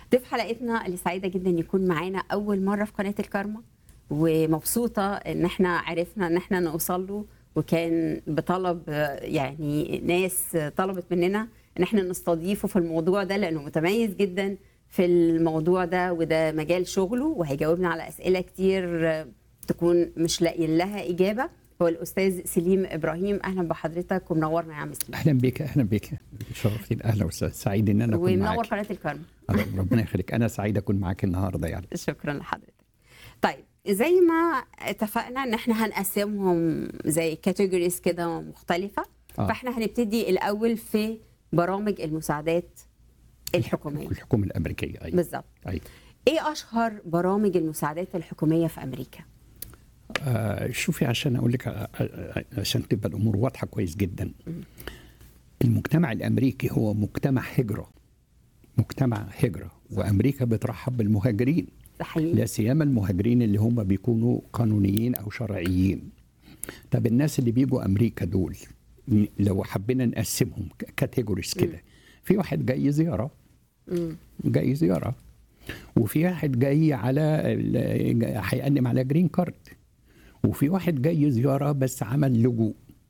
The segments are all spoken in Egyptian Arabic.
ضيف حلقتنا اللي سعيده جدا يكون معانا اول مره في قناه الكارما ومبسوطه ان احنا عرفنا ان احنا نوصل له وكان بطلب آه، يعني ناس طلبت مننا ان احنا نستضيفه في الموضوع ده لانه متميز جدا في الموضوع ده وده مجال شغله وهيجاوبنا على اسئله كتير آه، تكون مش لاقيين لها اجابه هو الاستاذ سليم ابراهيم اهلا بحضرتك ومنورنا يا عم سليم اهلا بك اهلا بك شرفتني اهلا وسهلا سعيد ان انا اكون ومنور معاك قناه الكارما ربنا يخليك انا سعيد اكون معاك النهارده يعني شكرا لحضرتك طيب زي ما اتفقنا ان احنا هنقسمهم زي كاتيجوريز كده مختلفه آه. فاحنا هنبتدي الاول في برامج المساعدات الحكوميه الحكومه الامريكيه ايوه بالظبط ايوه ايه اشهر برامج المساعدات الحكوميه في امريكا آه شوفي عشان اقول لك آه، آه، عشان تبقى الامور واضحه كويس جدا المجتمع الامريكي هو مجتمع هجره مجتمع هجره وامريكا بترحب بالمهاجرين ده حقيقي لا سيما المهاجرين اللي هم بيكونوا قانونيين او شرعيين طب الناس اللي بيجوا امريكا دول ن- لو حبينا نقسمهم كاتيجوريز كده في واحد جاي زياره مم. جاي زياره وفي واحد جاي على ال- هيقدم على جرين كارد وفي واحد جاي زياره بس عمل لجوء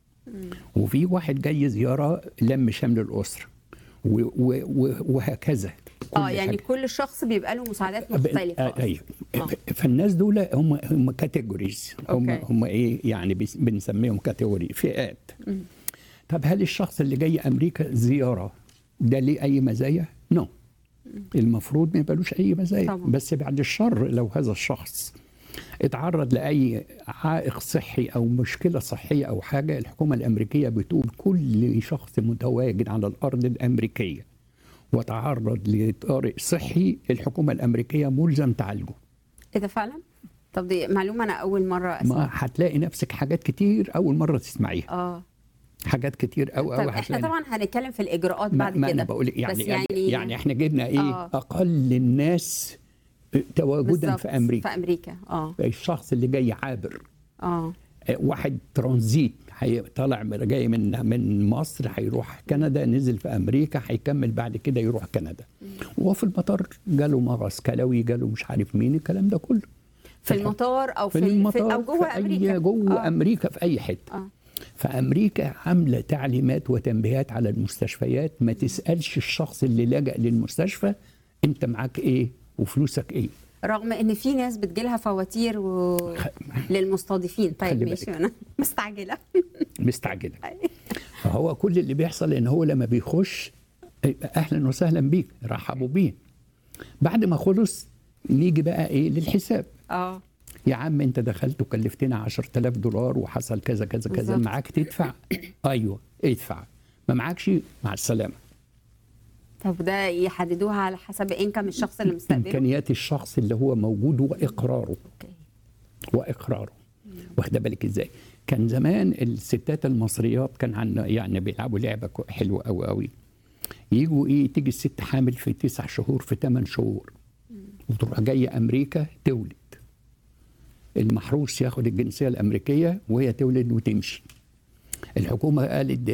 وفي واحد جاي زياره لم شمل الاسره و- و- و- وهكذا كل اه يعني حاجة. كل شخص بيبقى له مساعدات مختلفه آه، أصلاً. ايوه آه. فالناس دول هم هم كاتيجوريز هم أوكي. هم ايه يعني بس- بنسميهم كاتيجوري فئات طب هل الشخص اللي جاي امريكا زياره ده ليه اي مزايا؟ نو المفروض ما يبقالوش اي مزايا طبعاً. بس بعد الشر لو هذا الشخص اتعرض لاي عائق صحي او مشكله صحيه او حاجه الحكومه الامريكيه بتقول كل شخص متواجد على الارض الامريكيه وتعرض لطارئ صحي الحكومه الامريكيه ملزم تعالجه ايه ده فعلا طب دي معلومه انا اول مره ما اسمع هتلاقي نفسك حاجات كتير اول مره تسمعيها اه حاجات كتير قوي طب قوي احنا طبعا هنتكلم في الاجراءات ما, بعد ما كده انا بقول لك يعني, بس يعني يعني يعني احنا جبنا ايه آه. اقل الناس تواجدا بالظبط، في امريكا في امريكا اه الشخص اللي جاي عابر اه آه، واحد ترانزيت هي- طالع من- جاي من من مصر هيروح كندا نزل في امريكا هيكمل بعد كده يروح كندا وهو في المطار جاله مغص كلوي جاله مش عارف مين الكلام ده كله في المطار او في, في في المطار او جوه في امريكا أي جوه آه. امريكا في اي حته اه فامريكا عامله تعليمات وتنبيهات على المستشفيات ما تسالش الشخص اللي لجأ للمستشفى انت معاك ايه وفلوسك ايه رغم ان في ناس بتجيلها فواتير و... للمستضيفين طيب خلي ماشي بالك. انا مستعجله مستعجله فهو كل اللي بيحصل ان هو لما بيخش اهلا وسهلا بيك رحبوا بيه بعد ما خلص نيجي بقى ايه للحساب اه يا عم انت دخلت وكلفتنا 10000 دولار وحصل كذا كذا كذا بالظبط. معاك تدفع ايوه ادفع ما معكش مع السلامه طب ده يحددوها على حسب انكم الشخص اللي مستقبله امكانيات الشخص اللي هو موجود واقراره اوكي واقراره واخده بالك ازاي كان زمان الستات المصريات كان عن يعني بيلعبوا لعبه كو- حلوه قوي قوي يجوا ايه تيجي الست حامل في تسع شهور في ثمان شهور وتروح جايه امريكا تولد المحروس ياخد الجنسيه الامريكيه وهي تولد وتمشي الحكومه قالت ده